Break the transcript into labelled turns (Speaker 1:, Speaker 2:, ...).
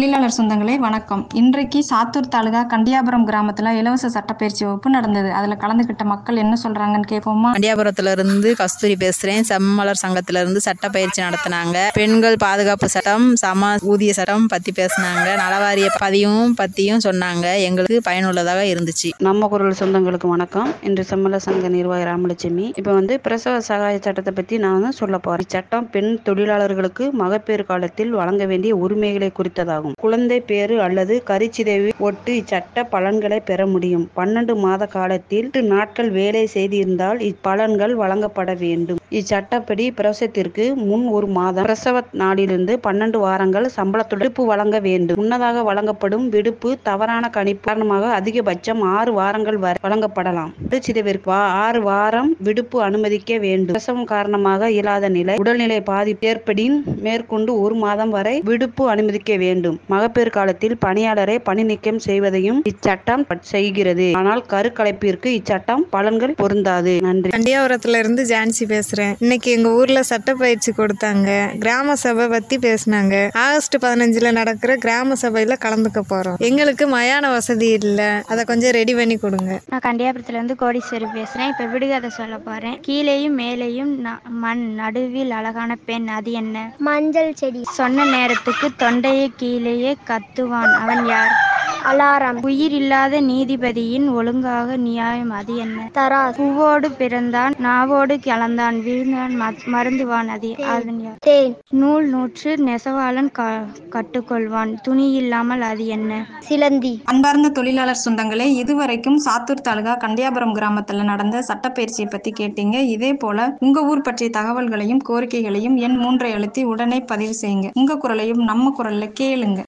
Speaker 1: தொழிலாளர் சொந்தங்களே வணக்கம் இன்றைக்கு சாத்தூர் தாலுகா கண்டியாபுரம் கிராமத்துல இலவச சட்டப்பயிற்சி வகுப்பு நடந்தது அதுல கலந்துகிட்ட மக்கள் என்ன சொல்றாங்கன்னு கேட்போமா
Speaker 2: கண்டியாபுரத்துல இருந்து கஸ்தூரி பேசுறேன் செம்மலர் சங்கத்துல இருந்து சட்ட பயிற்சி நடத்தினாங்க பெண்கள் பாதுகாப்பு சட்டம் சம ஊதிய சட்டம் பத்தி பேசினாங்க நலவாரிய பதிவும் பத்தியும் சொன்னாங்க எங்களுக்கு பயனுள்ளதாக இருந்துச்சு
Speaker 3: நம்ம குரல் சொந்தங்களுக்கு வணக்கம் இன்று செம்மல சங்க நிர்வாகி ராமலட்சுமி இப்போ வந்து பிரசவ சகாய சட்டத்தை பற்றி நான் வந்து சொல்ல போகிறேன் இச்சட்டம் பெண் தொழிலாளர்களுக்கு மகப்பேறு காலத்தில் வழங்க வேண்டிய உரிமைகளை குறித்ததாகும் குழந்தை பேறு அல்லது கருச்சிதைவு ஒட்டு இச்சட்ட பலன்களை பெற முடியும் பன்னெண்டு மாத காலத்தில் எட்டு நாட்கள் வேலை செய்திருந்தால் இப்பலன்கள் வழங்கப்பட வேண்டும் இச்சட்டப்படி பிரசவத்திற்கு முன் ஒரு மாதம் பிரசவ நாளிலிருந்து பன்னெண்டு வாரங்கள் சம்பளத்துடன் விடுப்பு வழங்க வேண்டும் முன்னதாக வழங்கப்படும் விடுப்பு தவறான கணிப்பு காரணமாக அதிகபட்சம் ஆறு வாரங்கள் வரை வழங்கப்படலாம் சிதைவிற்கு வா- ஆறு வாரம் விடுப்பு அனுமதிக்க வேண்டும் பிரசவம் காரணமாக இயலாத நிலை உடல்நிலை பாதிப்பு ஏற்படின் மேற்கொண்டு ஒரு மாதம் வரை விடுப்பு அனுமதிக்க வேண்டும் மகப்பேறு காலத்தில் பணியாளரை பணி நீக்கம் செய்வதையும் இச்சட்டம் செய்கிறது ஆனால் கருக்கலைப்பிற்கு இச்சட்டம் பலன்கள் பொருந்தாது நன்றி
Speaker 4: கண்டியாபுரத்துல இருந்து ஜான்சி பேசுறேன் இன்னைக்கு எங்க ஊர்ல சட்ட பயிற்சி கொடுத்தாங்க கிராம சபை பத்தி பேசினாங்க ஆகஸ்ட் பதினஞ்சுல நடக்கிற கிராம சபையில கலந்துக்க போறோம் எங்களுக்கு மயான வசதி இல்ல அதை கொஞ்சம் ரெடி பண்ணி கொடுங்க
Speaker 5: நான் கண்டியாபுரத்துல இருந்து கோடீஸ்வரி பேசுறேன் இப்ப விடுகதை சொல்ல போறேன் கீழேயும் மேலேயும் ந- மண் நடுவில் அழகான பெண் அது என்ன
Speaker 6: மஞ்சள் செடி
Speaker 5: சொன்ன நேரத்துக்கு தொண்டையை கீழேயே கத்துவான் அவன் யார்
Speaker 6: அலாரம்
Speaker 5: உயிர் இல்லாத நீதிபதியின் ஒழுங்காக நியாயம் அது என்ன
Speaker 6: தராஸ்
Speaker 5: பூவோடு பிறந்தான் நாவோடு கலந்தான் விழுந்தான் ம- மருந்துவான் அது அதன் யார்
Speaker 6: தேன்
Speaker 5: நூல் நூற்று நெசவாளன் க கட்டுக்கொள்வான் துணி இல்லாமல் அது என்ன
Speaker 6: சிலந்தி
Speaker 1: அன்பார்ந்த தொழிலாளர் சொந்தங்களே இதுவரைக்கும் சாத்தூர் தாலுகா கண்டியாபுரம் கிராமத்துல நடந்த சட்டப்பயிற்சியை பத்தி கேட்டீங்க இதே போல உங்க ஊர் பற்றிய தகவல்களையும் கோரிக்கைகளையும் எண் மூன்றை அழுத்தி உடனே பதிவு செய்யுங்க உங்க குரலையும் நம்ம குரல்ல கேளுங்க